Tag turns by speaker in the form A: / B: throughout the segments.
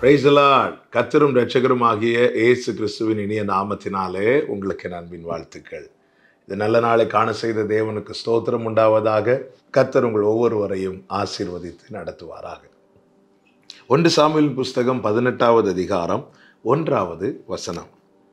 A: பிரைசலாட் கத்தரும் ரட்சகரும் ஆகிய இயேசு கிறிஸ்துவின் இனிய நாமத்தினாலே உங்களுக்கு என் அன்பின் வாழ்த்துக்கள் இந்த நல்ல நாளை காண செய்த தேவனுக்கு ஸ்தோத்திரம் உண்டாவதாக கத்தர் உங்கள் ஒவ்வொருவரையும் ஆசீர்வதித்து நடத்துவாராக ஒன்று சாமியல் புஸ்தகம் பதினெட்டாவது அதிகாரம் ஒன்றாவது வசனம்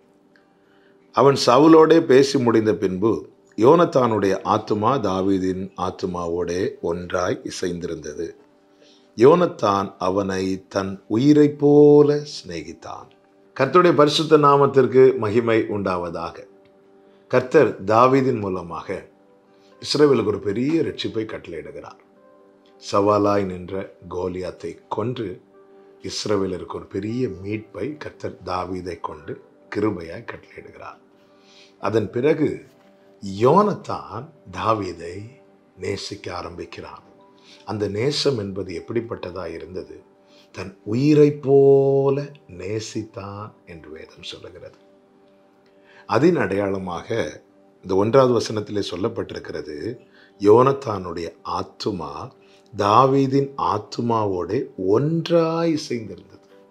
A: அவன் சவுலோடே பேசி முடிந்த பின்பு யோனத்தானுடைய ஆத்துமா தாவீதின் ஆத்துமாவோடே ஒன்றாய் இசைந்திருந்தது யோனத்தான் அவனை தன் உயிரைப் போல சிநேகித்தான் கர்த்தருடைய பரிசுத்த நாமத்திற்கு மகிமை உண்டாவதாக கர்த்தர் தாவீதின் மூலமாக இஸ்ரேலுக்கு ஒரு பெரிய ரட்சிப்பை கட்டளையிடுகிறார் சவாலாய் நின்ற கோலியாத்தை கொன்று இஸ்ரவேலருக்கு ஒரு பெரிய மீட்பை கர்த்தர் தாவீதை கொண்டு கிருபையாய் கட்டளையிடுகிறார் அதன் பிறகு யோனத்தான் தாவீதை நேசிக்க ஆரம்பிக்கிறான் அந்த நேசம் என்பது எப்படிப்பட்டதா இருந்தது தன் உயிரைப் போல நேசித்தான் என்று வேதம் சொல்லுகிறது அதன் அடையாளமாக இந்த ஒன்றாவது வசனத்திலே சொல்லப்பட்டிருக்கிறது யோனத்தானுடைய ஆத்துமா தாவீதின் ஆத்துமாவோட ஒன்றாய் இசைந்திருந்தது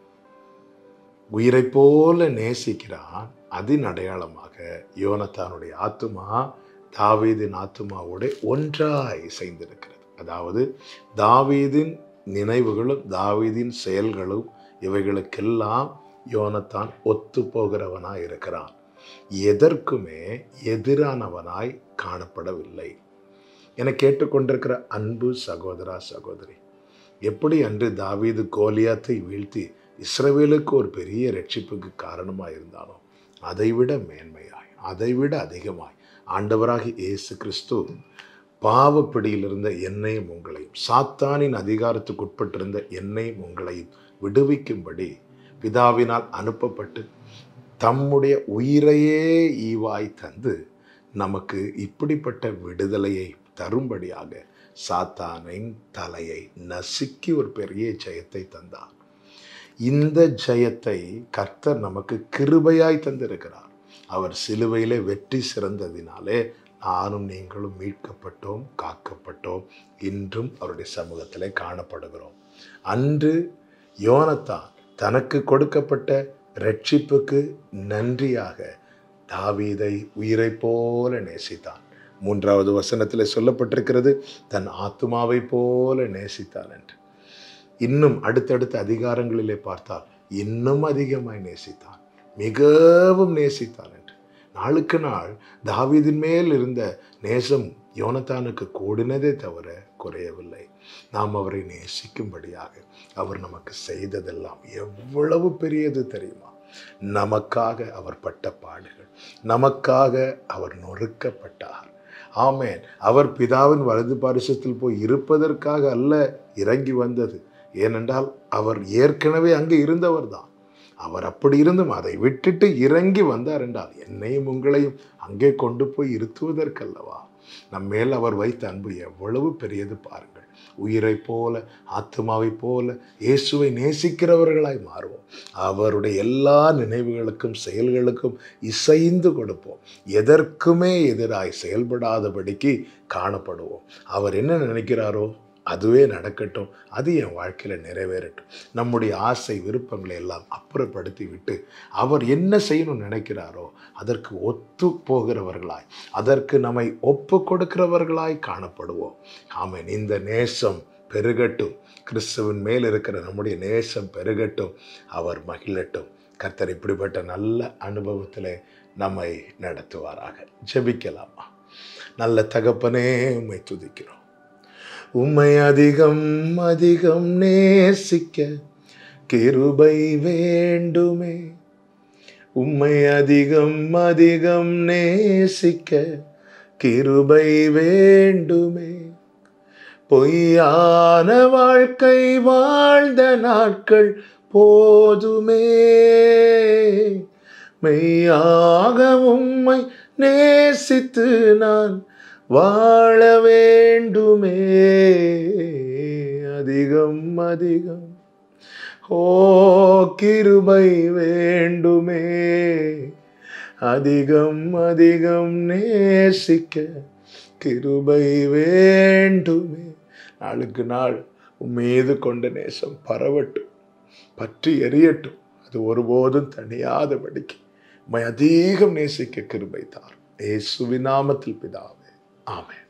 A: உயிரைப் போல நேசிக்கிறான் அதன் அடையாளமாக யோனத்தானுடைய ஆத்துமா தாவீதின் ஆத்துமாவோட ஒன்றாய் இசைந்திருக்கிறது அதாவது தாவீதின் நினைவுகளும் தாவீதின் செயல்களும் இவைகளுக்கெல்லாம் யோனத்தான் ஒத்து போகிறவனாய் இருக்கிறான் எதற்குமே எதிரானவனாய் காணப்படவில்லை என கேட்டுக்கொண்டிருக்கிற அன்பு சகோதரா சகோதரி எப்படி அன்று தாவீது கோலியாத்தை வீழ்த்தி இஸ்ரவேலுக்கு ஒரு பெரிய ரட்சிப்புக்கு காரணமாக இருந்தானோ அதைவிட மேன்மையாய் அதைவிட அதிகமாய் ஆண்டவராகி இயேசு கிறிஸ்து பாவப்பிடியில் இருந்த என்னையும் உங்களையும் சாத்தானின் அதிகாரத்துக்கு உட்பட்டிருந்த என்னையும் உங்களையும் விடுவிக்கும்படி பிதாவினால் அனுப்பப்பட்டு தம்முடைய உயிரையே ஈவாய் தந்து நமக்கு இப்படிப்பட்ட விடுதலையை தரும்படியாக சாத்தானின் தலையை நசுக்கி ஒரு பெரிய ஜெயத்தை தந்தார் இந்த ஜெயத்தை கர்த்தர் நமக்கு கிருபையாய் தந்திருக்கிறார் அவர் சிலுவையிலே வெற்றி சிறந்ததினாலே நானும் நீங்களும் மீட்கப்பட்டோம் காக்கப்பட்டோம் இன்றும் அவருடைய சமூகத்திலே காணப்படுகிறோம் அன்று யோனத்தான் தனக்கு கொடுக்கப்பட்ட ரட்சிப்புக்கு நன்றியாக தாவீதை உயிரை போல நேசித்தான் மூன்றாவது வசனத்தில் சொல்லப்பட்டிருக்கிறது தன் ஆத்துமாவை போல நேசித்தான் என்று இன்னும் அடுத்தடுத்த அதிகாரங்களிலே பார்த்தால் இன்னும் அதிகமாய் நேசித்தான் மிகவும் நேசித்தான் என்று நாளுக்கு நாள் தாவீதின் மேல் இருந்த நேசம் யோனத்தானுக்கு கூடினதே தவிர குறையவில்லை நாம் அவரை நேசிக்கும்படியாக அவர் நமக்கு செய்ததெல்லாம் எவ்வளவு பெரியது தெரியுமா நமக்காக அவர் பட்ட பாடுகள் நமக்காக அவர் நொறுக்கப்பட்டார் ஆமேன் அவர் பிதாவின் வலது பாரிசத்தில் போய் இருப்பதற்காக அல்ல இறங்கி வந்தது ஏனென்றால் அவர் ஏற்கனவே அங்கே இருந்தவர் தான் அவர் அப்படி இருந்தும் அதை விட்டுட்டு இறங்கி வந்தார் என்றால் என்னையும் உங்களையும் அங்கே கொண்டு போய் இருத்துவதற்கல்லவா நம்மேல் அவர் வைத்த அன்பு எவ்வளவு பெரியது பாருங்கள் உயிரை போல ஆத்மாவை போல இயேசுவை நேசிக்கிறவர்களாய் மாறுவோம் அவருடைய எல்லா நினைவுகளுக்கும் செயல்களுக்கும் இசைந்து கொடுப்போம் எதற்குமே எதிராய் செயல்படாதபடிக்கு காணப்படுவோம் அவர் என்ன நினைக்கிறாரோ அதுவே நடக்கட்டும் அது என் வாழ்க்கையில் நிறைவேறட்டும் நம்முடைய ஆசை விருப்பங்களை எல்லாம் அப்புறப்படுத்தி விட்டு அவர் என்ன செய்யணும்னு நினைக்கிறாரோ அதற்கு ஒத்து போகிறவர்களாய் அதற்கு நம்மை ஒப்பு கொடுக்கிறவர்களாய் காணப்படுவோம் ஆமேன் இந்த நேசம் பெருகட்டும் கிறிஸ்துவின் மேல் இருக்கிற நம்முடைய நேசம் பெருகட்டும் அவர் மகிழட்டும் கர்த்தர் இப்படிப்பட்ட நல்ல அனுபவத்தில் நம்மை நடத்துவாராக ஜெபிக்கலாமா நல்ல தகப்பனே உம்மை துதிக்கிறோம் உம்மை அதிகம் அதிகம் நேசிக்க கிருபை வேண்டுமே உம்மை அதிகம் அதிகம் நேசிக்க கிருபை வேண்டுமே பொய்யான வாழ்க்கை வாழ்ந்த நாட்கள் போதுமே மெய்யாக உம்மை நேசித்து நான் வாழ வேண்டுமே அதிகம் அதிகம் ஓ கிருபை வேண்டுமே அதிகம் அதிகம் நேசிக்க கிருபை வேண்டுமே நாளுக்கு நாள் உம்மீது கொண்ட நேசம் பரவட்டும் பற்றி எரியட்டும் அது ஒருபோதும் தணியாதபடிக்கு உம்மை அதிகம் நேசிக்க கிருபை தாரும் இயேசுவின் நாமத்தில் பிதாவே ஆமென்